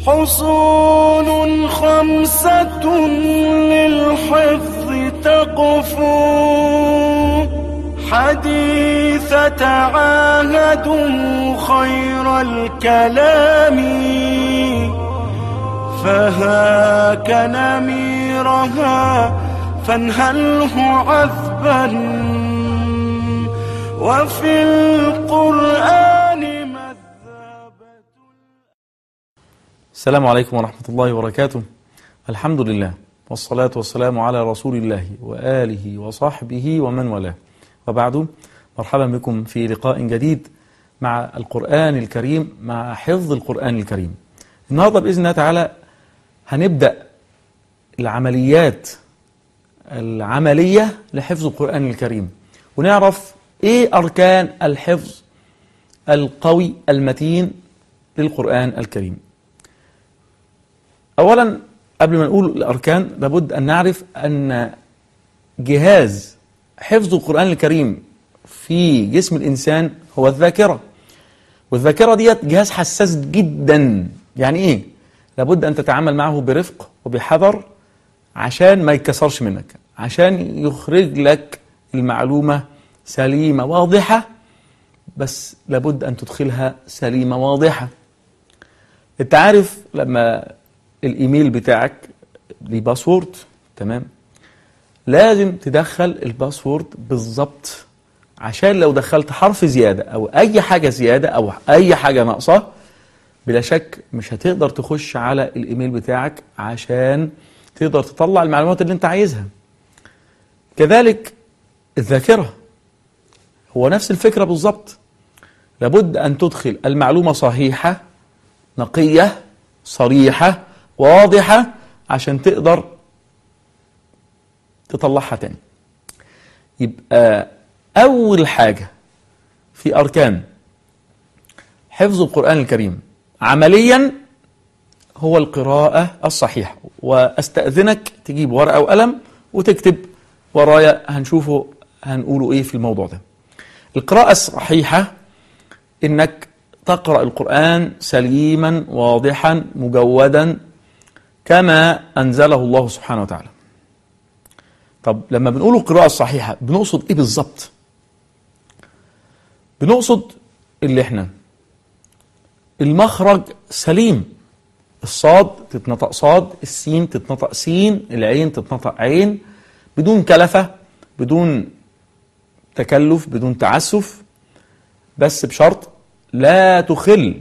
حصول خمسة للحفظ تقفو حديث تعاهدوا خير الكلام فهاك نميرها فانهله عذبا وفي القرآن مذبة السلام عليكم ورحمة الله وبركاته الحمد لله والصلاة والسلام على رسول الله وآله وصحبه ومن والاه وبعد مرحبا بكم في لقاء جديد مع القرآن الكريم مع حفظ القرآن الكريم النهاردة بإذن الله تعالى هنبدأ العمليات العملية لحفظ القرآن الكريم ونعرف إيه أركان الحفظ القوي المتين للقرآن الكريم أولا قبل ما نقول الأركان لابد أن نعرف أن جهاز حفظ القرآن الكريم في جسم الإنسان هو الذاكرة والذاكرة ديت جهاز حساس جدا يعني إيه؟ لابد أن تتعامل معه برفق وبحذر عشان ما يتكسرش منك عشان يخرج لك المعلومة سليمة واضحة بس لابد أن تدخلها سليمة واضحة انت عارف لما الايميل بتاعك ليه باسورد تمام لازم تدخل الباسورد بالظبط عشان لو دخلت حرف زيادة او اي حاجة زيادة او اي حاجة ناقصة بلا شك مش هتقدر تخش على الايميل بتاعك عشان تقدر تطلع المعلومات اللي انت عايزها كذلك الذاكرة هو نفس الفكرة بالظبط لابد ان تدخل المعلومة صحيحة نقية صريحة واضحة عشان تقدر تطلعها تاني يبقى أول حاجة في أركان حفظ القرآن الكريم عمليا هو القراءة الصحيحة وأستأذنك تجيب ورقة وقلم وتكتب ورايا هنشوفه هنقوله إيه في الموضوع ده القراءة الصحيحة إنك تقرأ القرآن سليما واضحا مجودا كما أنزله الله سبحانه وتعالى طب لما بنقول القراءة الصحيحة بنقصد إيه بالظبط بنقصد اللي احنا المخرج سليم الصاد تتنطق صاد السين تتنطق سين العين تتنطق عين بدون كلفة بدون تكلف بدون تعسف بس بشرط لا تخل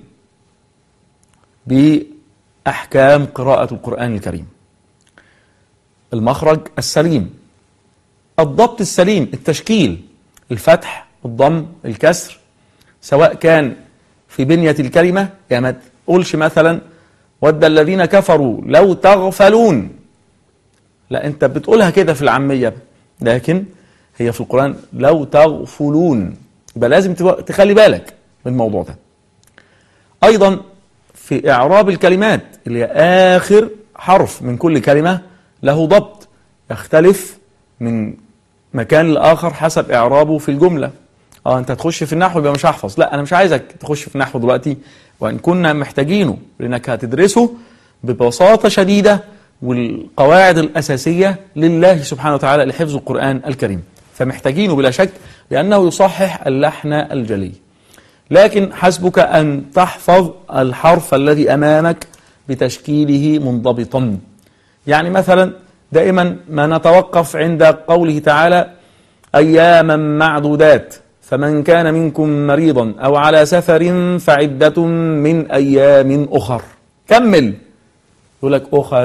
بأحكام قراءة القرآن الكريم المخرج السليم الضبط السليم التشكيل الفتح الضم الكسر سواء كان في بنية الكلمة يا ما تقولش مثلا ود الذين كفروا لو تغفلون لا انت بتقولها كده في العامية لكن هي في القرآن لو تغفلون يبقى لازم تخلي بالك من الموضوع ده ايضا في اعراب الكلمات اللي هي اخر حرف من كل كلمه له ضبط يختلف من مكان لاخر حسب اعرابه في الجمله اه انت تخش في النحو يبقى مش هحفظ لا انا مش عايزك تخش في النحو دلوقتي وان كنا محتاجينه لانك هتدرسه ببساطه شديده والقواعد الاساسيه لله سبحانه وتعالى لحفظ القران الكريم فمحتاجينه بلا شك لانه يصحح اللحن الجلي لكن حسبك أن تحفظ الحرف الذي أمامك بتشكيله منضبطا يعني مثلا دائما ما نتوقف عند قوله تعالى أياما معدودات فمن كان منكم مريضا أو على سفر فعدة من أيام أخر كمل يقول لك أخر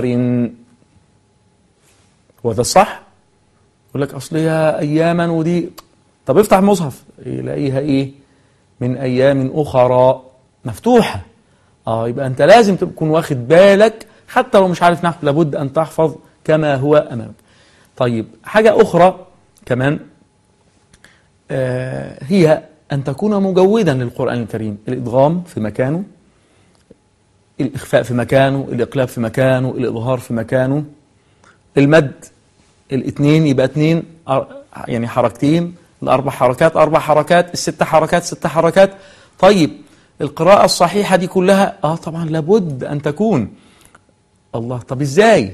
وده الصح يقول لك أصل هي أياما ودي طب افتح مصحف يلاقيها إيه من أيام أخرى مفتوحة آه يبقى أنت لازم تكون واخد بالك حتى لو مش عارف نحو لابد أن تحفظ كما هو أمامك طيب حاجة أخرى كمان آه هي أن تكون مجودا للقرآن الكريم الإدغام في مكانه الإخفاء في مكانه الإقلاب في مكانه الإظهار في مكانه المد الاثنين يبقى اثنين يعني حركتين الأربع حركات أربع حركات الست حركات ست حركات طيب القراءة الصحيحة دي كلها اه طبعا لابد ان تكون الله طب ازاي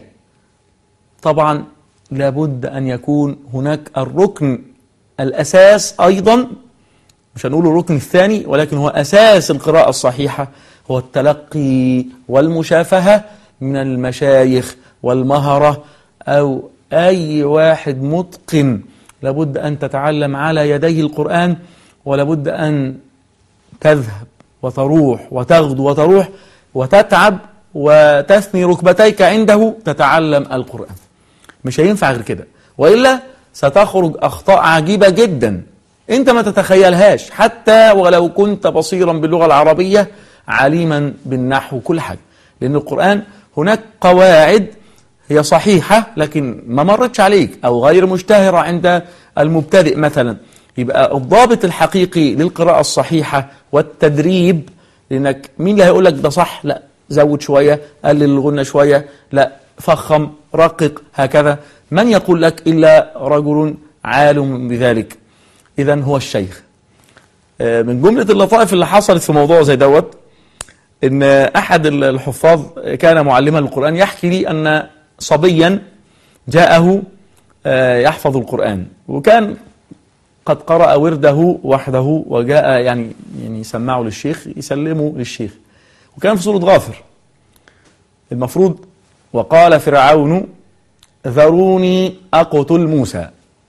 طبعا لابد ان يكون هناك الركن الاساس ايضا مش هنقول الركن الثاني ولكن هو اساس القراءة الصحيحة هو التلقي والمشافهة من المشايخ والمهرة او اي واحد متقن لابد ان تتعلم على يديه القرآن ولابد ان تذهب وتروح وتغدو وتروح وتتعب وتثني ركبتيك عنده تتعلم القرآن مش هينفع غير كده وإلا ستخرج أخطاء عجيبة جدا أنت ما تتخيلهاش حتى ولو كنت بصيرا باللغة العربية عليما بالنحو كل حاجة لأن القرآن هناك قواعد هي صحيحة لكن ما مرتش عليك أو غير مشتهرة عند المبتدئ مثلا يبقى الضابط الحقيقي للقراءة الصحيحة والتدريب لأنك مين اللي هيقول لك ده صح لا زود شوية قلل الغنة شوية لا فخم رقق هكذا من يقول لك إلا رجل عالم بذلك إذا هو الشيخ آه، من جملة اللطائف اللي حصلت في موضوع زي دوت ان احد الحفاظ كان معلما للقران يحكي لي ان صبيا جاءه آه، يحفظ القران وكان قد قرأ ورده وحده وجاء يعني يعني يسمعه للشيخ يسلمه للشيخ وكان في سورة غافر المفروض وقال فرعون ذروني أقتل موسى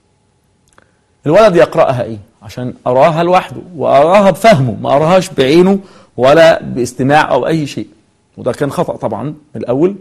الولد يقرأها إيه عشان أراها لوحده وأراها بفهمه ما أراهاش بعينه ولا باستماع أو أي شيء وده كان خطأ طبعا من الأول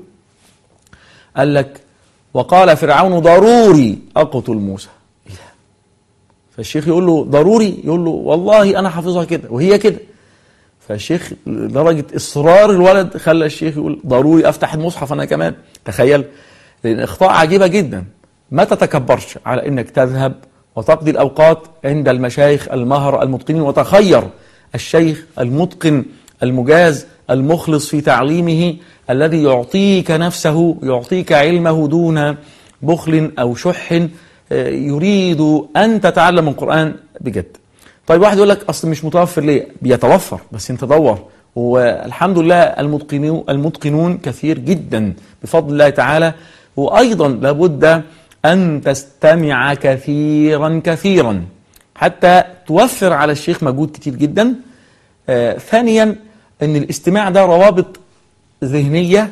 قال لك وقال فرعون ضروري أقتل موسى إيه ده؟ فالشيخ يقول له ضروري يقول له والله أنا حافظها كده وهي كده فالشيخ لدرجة إصرار الولد خلى الشيخ يقول ضروري أفتح المصحف أنا كمان تخيل لأن إخطاء عجيبة جدا ما تتكبرش على أنك تذهب وتقضي الأوقات عند المشايخ المهر المتقنين وتخير الشيخ المتقن المجاز المخلص في تعليمه الذي يعطيك نفسه يعطيك علمه دون بخل أو شح آه، يريد أن تتعلم القرآن بجد طيب واحد يقول لك أصل مش متوفر ليه بيتوفر بس انت دور والحمد لله المتقنون المتقنون كثير جدا بفضل الله تعالى وأيضا لابد أن تستمع كثيرا كثيرا حتى توفر على الشيخ مجهود كتير جدا آه ثانيا أن الاستماع ده روابط ذهنية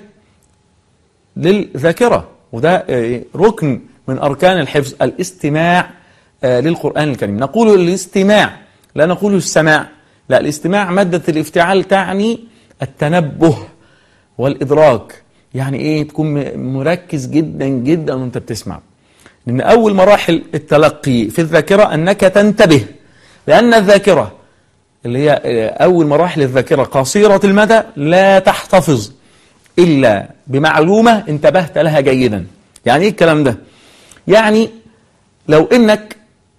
للذاكرة وده آه، ركن من أركان الحفظ الاستماع آه، للقرآن الكريم نقول الاستماع لا نقول السماع لا الاستماع مادة الافتعال تعني التنبه والإدراك يعني إيه تكون م- مركز جدا جدا وانت بتسمع لأن أول مراحل التلقي في الذاكرة أنك تنتبه لأن الذاكرة اللي هي آه، أول مراحل الذاكرة قصيرة المدى لا تحتفظ إلا بمعلومة انتبهت لها جيدا يعني إيه الكلام ده يعني لو إنك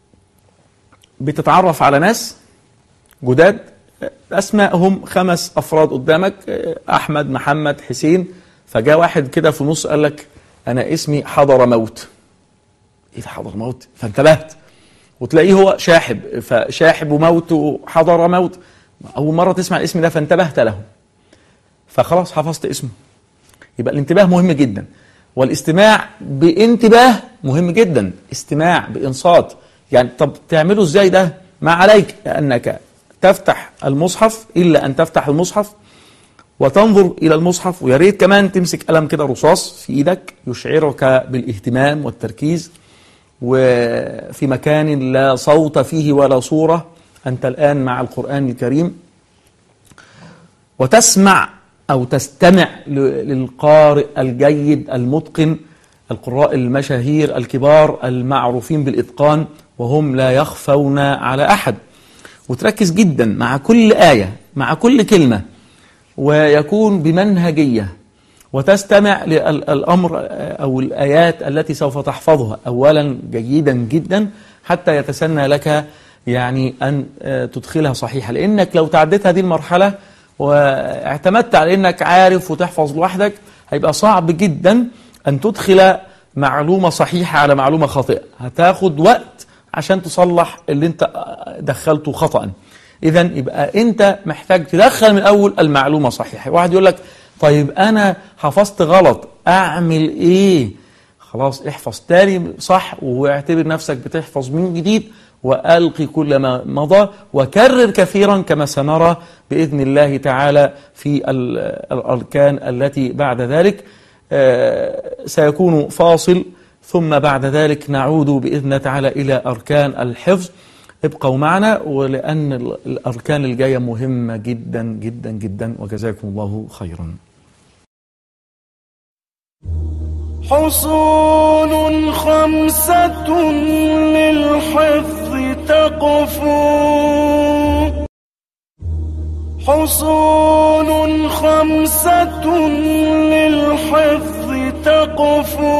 بتتعرف على ناس جداد أسمائهم خمس أفراد قدامك أحمد محمد حسين فجاء واحد كده في النص قال لك أنا اسمي حضر موت إيه ده حضر موت فانتبهت وتلاقيه هو شاحب فشاحب وموت وحضر موت أول مرة تسمع الاسم ده فانتبهت له فخلاص حفظت اسمه يبقى الانتباه مهم جدا والاستماع بانتباه مهم جدا استماع بإنصات يعني طب تعمله ازاي ده ما عليك أنك تفتح المصحف إلا أن تفتح المصحف وتنظر إلى المصحف ويا ريت كمان تمسك قلم كده رصاص في إيدك يشعرك بالاهتمام والتركيز وفي مكان لا صوت فيه ولا صورة أنت الآن مع القرآن الكريم وتسمع أو تستمع ل- للقارئ الجيد المتقن القراء المشاهير الكبار المعروفين بالإتقان وهم لا يخفون على أحد وتركز جدا مع كل آية مع كل كلمة ويكون بمنهجية وتستمع للأمر أو الآيات التي سوف تحفظها أولا جيدا جدا حتى يتسنى لك يعني أن آه، تدخلها صحيحة لأنك لو تعديت هذه المرحلة واعتمدت على أنك عارف وتحفظ لوحدك هيبقى صعب جدا أن تدخل معلومة صحيحة على معلومة خاطئة هتاخد وقت عشان تصلح اللي انت دخلته خطأ إذا يبقى أنت محتاج تدخل من أول المعلومة صحيحة واحد يقول لك طيب أنا حفظت غلط أعمل إيه خلاص احفظ تاني صح واعتبر نفسك بتحفظ من جديد وألقي كل ما مضى وكرر كثيرا كما سنرى بإذن الله تعالى في ال- الأركان التي بعد ذلك آه، سيكون فاصل ثم بعد ذلك نعود بإذن الله تعالى إلى أركان الحفظ ابقوا معنا ولأن ال- الأركان الجاية مهمة جدا جدا جدا وجزاكم الله خيرا حصول خمسة للحفظ تقفو حصول خمسة للحفظ تقفو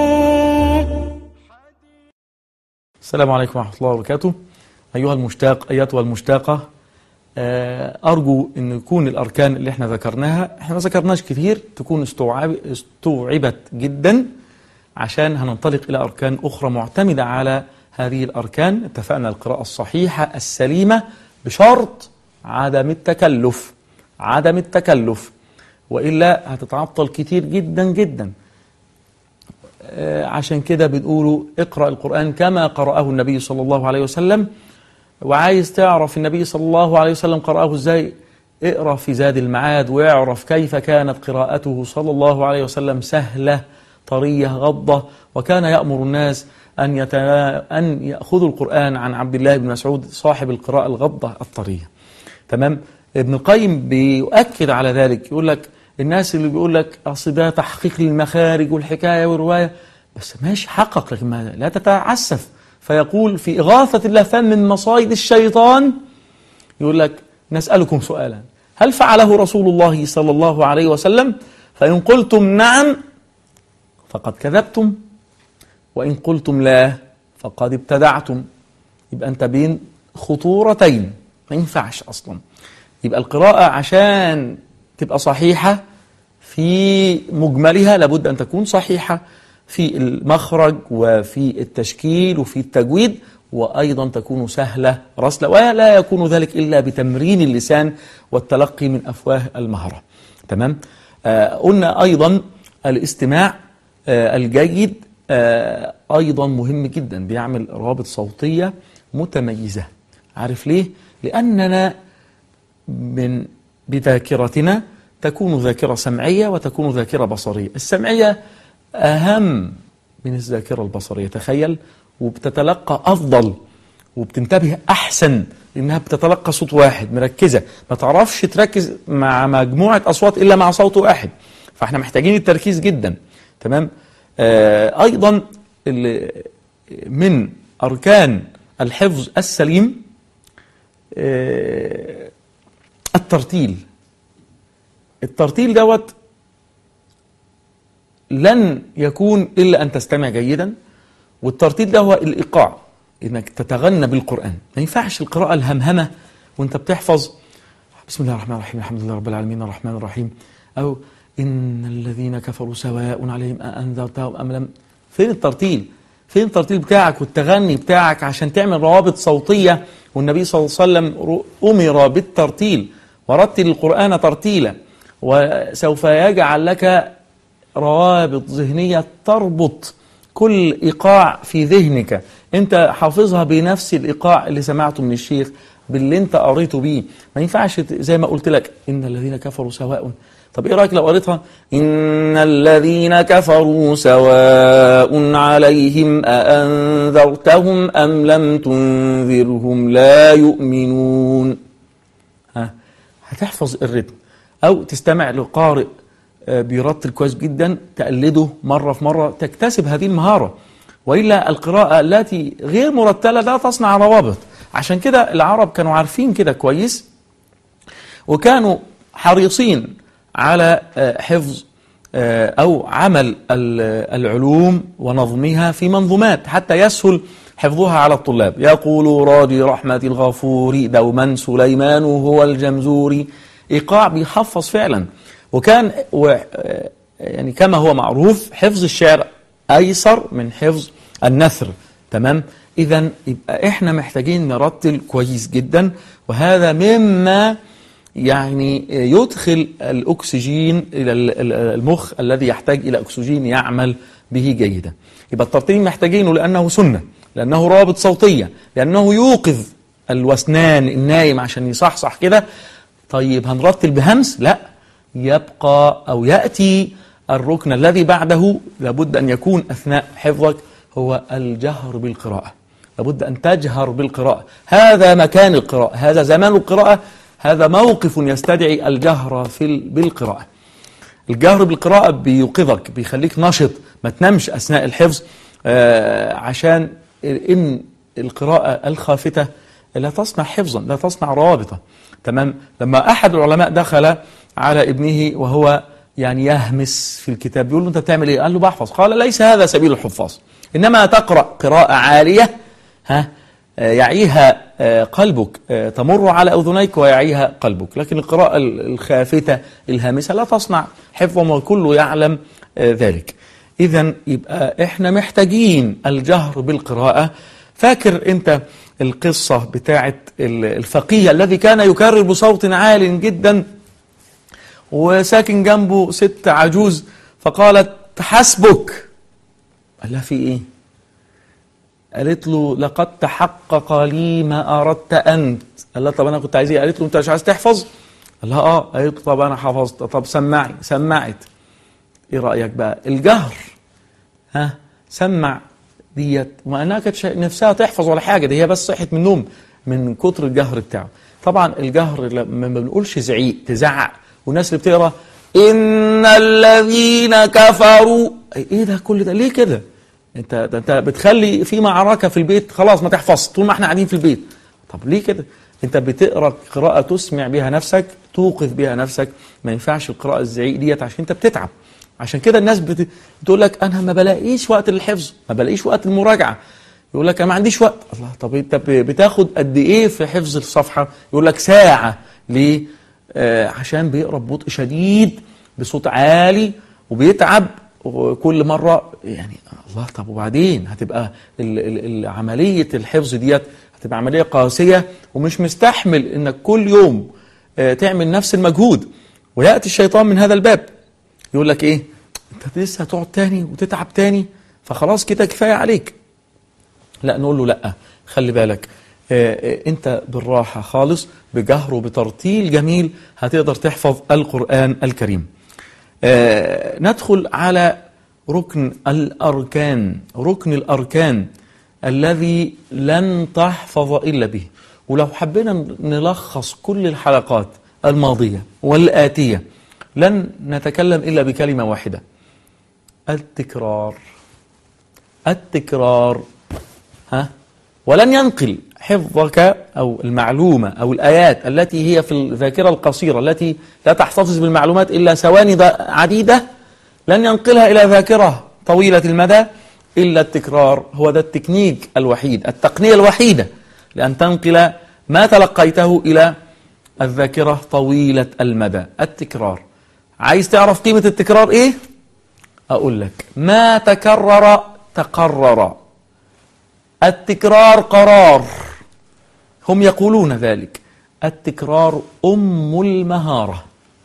السلام عليكم ورحمة الله وبركاته أيها المشتاق أيتها المشتاقة آه، أرجو أن يكون الأركان اللي احنا ذكرناها احنا ما ذكرناش كتير تكون استوعب استوعبت جدا عشان هننطلق إلى أركان أخرى معتمدة على هذه الأركان اتفقنا القراءة الصحيحة السليمة بشرط عدم التكلف عدم التكلف وإلا هتتعطل كتير جدا جدا آه، عشان كده بنقولوا اقرأ القرآن كما قرأه النبي صلى الله عليه وسلم وعايز تعرف النبي صلى الله عليه وسلم قرأه ازاي اقرأ في زاد المعاد واعرف كيف كانت قراءته صلى الله عليه وسلم سهلة طرية غضة وكان يأمر الناس أن, يتنا... أن يأخذوا القرآن عن عبد الله بن مسعود صاحب القراءة الغضة الطرية تمام ابن القيم بيؤكد على ذلك يقول لك الناس اللي بيقول لك اصل ده تحقيق للمخارج والحكايه والروايه بس ماشي حقق لكن ما لا تتعسف فيقول في إغاثة اللهفان من مصايد الشيطان يقول لك نسألكم سؤالا هل فعله رسول الله صلى الله عليه وسلم فإن قلتم نعم فقد كذبتم وإن قلتم لا فقد ابتدعتم يبقى أنت بين خطورتين ما ينفعش أصلا يبقى القراءة عشان تبقى صحيحة في مجملها لابد أن تكون صحيحة في المخرج وفي التشكيل وفي التجويد وأيضا تكون سهلة رسلة ولا يكون ذلك إلا بتمرين اللسان والتلقي من أفواه المهرة تمام آه قلنا أيضا الاستماع آه الجيد آه أيضا مهم جدا بيعمل روابط صوتية متميزة عارف ليه؟ لأننا من بذاكرتنا تكون ذاكرة سمعية وتكون ذاكرة بصرية السمعية أهم من الذاكرة البصرية تخيل وبتتلقى أفضل وبتنتبه أحسن لأنها بتتلقى صوت واحد مركزة ما تعرفش تركز مع مجموعة أصوات إلا مع صوت واحد فإحنا محتاجين التركيز جدا تمام آه أيضا من أركان الحفظ السليم آه الترتيل الترتيل دوت لن يكون إلا أن تستمع جيدا والترتيل ده هو الإيقاع إنك تتغنى بالقرآن ما ينفعش القراءة الهمهمة وانت بتحفظ بسم الله الرحمن الرحيم الحمد لله رب العالمين الرحمن الرحيم أو إن الذين كفروا سواء عليهم أأنذرتهم أم لم فين الترتيل فين الترتيل بتاعك والتغني بتاعك عشان تعمل روابط صوتية والنبي صلى الله عليه وسلم أمر بالترتيل ورتل القرآن ترتيلا وسوف يجعل لك روابط ذهنية تربط كل إيقاع في ذهنك أنت حافظها بنفس الإيقاع اللي سمعته من الشيخ باللي أنت قريته بيه ما ينفعش زي ما قلت لك إن الذين كفروا سواء طب إيه رأيك لو قريتها إن الذين كفروا سواء عليهم أأنذرتهم أم لم تنذرهم لا يؤمنون ها هتحفظ الرتم أو تستمع لقارئ بيرتل كويس جدا تقلده مرة في مرة تكتسب هذه المهارة وإلا القراءة التي غير مرتلة لا تصنع روابط عشان كده العرب كانوا عارفين كده كويس وكانوا حريصين على حفظ أو عمل العلوم ونظمها في منظومات حتى يسهل حفظها على الطلاب يقول راجي رحمة الغفور دوما سليمان هو الجمزوري إيقاع بيحفظ فعلا وكان و يعني كما هو معروف حفظ الشعر أيسر من حفظ النثر تمام اذا يبقى احنا محتاجين نرتل كويس جدا وهذا مما يعني يدخل الاكسجين الى ال- ال- المخ الذي يحتاج الى اكسجين يعمل به جيدا يبقى الترتيل محتاجينه لانه سنه لانه رابط صوتيه لانه يوقظ الوسنان النايم عشان يصحصح كده طيب هنرتل بهمس لا يبقى او ياتي الركن الذي بعده لابد ان يكون اثناء حفظك هو الجهر بالقراءه لابد ان تجهر بالقراءه هذا مكان القراءه هذا زمان القراءه هذا موقف يستدعي الجهر في ال- بالقراءه الجهر بالقراءة بيوقظك بيخليك نشط ما تنامش أثناء الحفظ آه، عشان إن القراءة الخافتة لا تصنع حفظا لا تصنع رابطة تمام لما أحد العلماء دخل على ابنه وهو يعني يهمس في الكتاب بيقول له أنت بتعمل إيه؟ قال له بحفظ قال ليس هذا سبيل الحفاظ إنما تقرأ قراءة عالية ها آه، يعيها آه، قلبك آه، تمر على أذنيك ويعيها قلبك لكن القراءة ال- الخافتة الهامسة لا تصنع حفظا والكل يعلم آه، ذلك إذا يبقى إحنا محتاجين الجهر بالقراءة فاكر أنت القصة بتاعت ال- الفقيه الذي كان يكرر بصوت عال جدا وساكن جنبه ست عجوز فقالت حسبك قال لها في ايه قالت له لقد تحقق لي ما اردت انت قال لها طب انا كنت عايز ايه قالت له انت مش عايز تحفظ قال لها اه قالت له طب انا حفظت طب سمعي سمعت ايه رايك بقى الجهر ها سمع ديت وما انها كانت شا- نفسها تحفظ ولا حاجه دي هي بس صحت من النوم من كتر الجهر بتاعه طبعا الجهر لما ما بنقولش زعيق تزعق والناس اللي بتقرا ان الذين كفروا ايه ده كل ده ليه كده انت ده انت بتخلي في معركه في البيت خلاص ما تحفظ طول ما احنا قاعدين في البيت طب ليه كده انت بتقرا قراءه تسمع بها نفسك توقظ بها نفسك ما ينفعش القراءه الزعيق ديت عشان انت بتتعب عشان كده الناس بت... بتقول لك انا ما بلاقيش وقت للحفظ ما بلاقيش وقت المراجعه يقول لك انا ما عنديش وقت الله طب انت ب- بتاخد قد ايه في حفظ الصفحه يقول لك ساعه ليه آه عشان بيقرا ببطء شديد بصوت عالي وبيتعب وكل مره يعني الله طب وبعدين هتبقى ال ال ال عمليه الحفظ ديت هتبقى عمليه قاسيه ومش مستحمل انك كل يوم آه تعمل نفس المجهود وياتي الشيطان من هذا الباب يقول لك ايه انت لسه هتقعد تاني وتتعب تاني فخلاص كده كفايه عليك لا نقول له لا خلي بالك آه، آه، انت بالراحه خالص بجهر وبترتيل جميل هتقدر تحفظ القران الكريم آه، ندخل على ركن الاركان ركن الاركان الذي لن تحفظ الا به ولو حبينا نلخص كل الحلقات الماضيه والاتيه لن نتكلم الا بكلمه واحده التكرار التكرار ها ولن ينقل حفظك او المعلومه او الايات التي هي في الذاكره القصيره التي لا تحتفظ بالمعلومات الا ثواني ض- عديده لن ينقلها الى ذاكره طويله المدى الا التكرار هو ده التكنيك الوحيد التقنيه الوحيده لان تنقل ما تلقيته الى الذاكره طويله المدى التكرار عايز تعرف قيمه التكرار ايه اقول لك ما تكرر تقرر التكرار قرار هم يقولون ذلك التكرار ام المهاره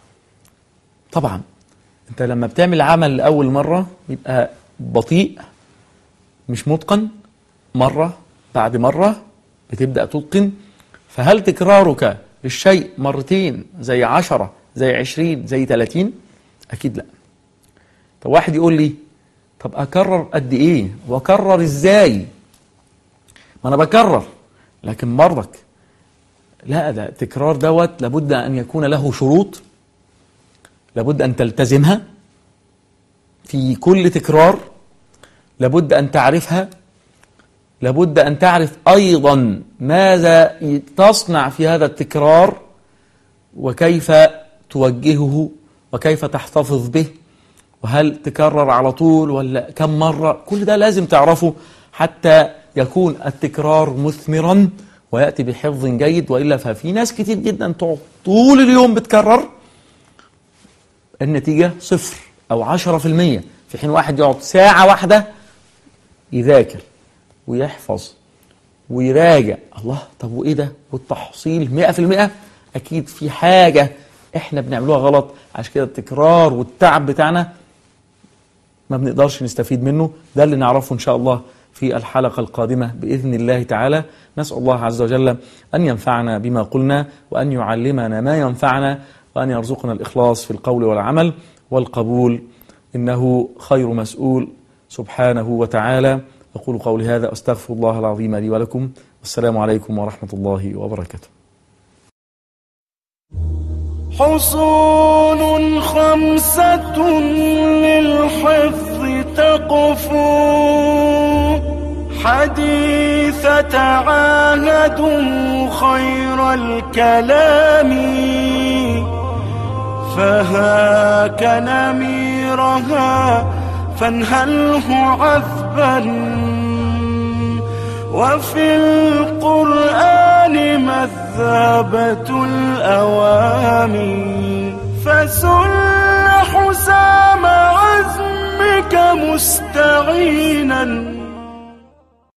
طبعا انت لما بتعمل عمل لاول مره يبقى بطيء مش متقن مره بعد مره بتبدا تتقن فهل تكرارك للشيء مرتين زي عشرة زي عشرين زي تلاتين اكيد لا طب واحد يقول لي طب اكرر قد ايه واكرر ازاي ما انا بكرر لكن برضك لا ده التكرار دوت لابد ان يكون له شروط لابد ان تلتزمها في كل تكرار لابد ان تعرفها لابد ان تعرف ايضا ماذا تصنع في هذا التكرار وكيف توجهه وكيف تحتفظ به وهل تكرر على طول ولا كم مرة كل ده لازم تعرفه حتى يكون التكرار مثمرا ويأتي بحفظ جيد وإلا ففي ناس كتير جدا تقعد طول اليوم بتكرر النتيجة صفر أو عشرة في المية في حين واحد يقعد ساعة واحدة يذاكر ويحفظ ويراجع الله طب وايه ده والتحصيل 100% اكيد في حاجه احنا بنعملوها غلط عشان كده التكرار والتعب بتاعنا ما بنقدرش نستفيد منه ده اللي نعرفه ان شاء الله في الحلقه القادمه باذن الله تعالى نسال الله عز وجل ان ينفعنا بما قلنا وان يعلمنا ما ينفعنا وان يرزقنا الاخلاص في القول والعمل والقبول انه خير مسؤول سبحانه وتعالى اقول قولي هذا استغفر الله العظيم لي ولكم والسلام عليكم ورحمه الله وبركاته حصون خمسة للحفظ تقفو حديث تعاهدوا خير الكلام فهاك نميرها فانهله عذبا وفي القرآن مذابة الأوامي فسل حسام عزمك مستعينا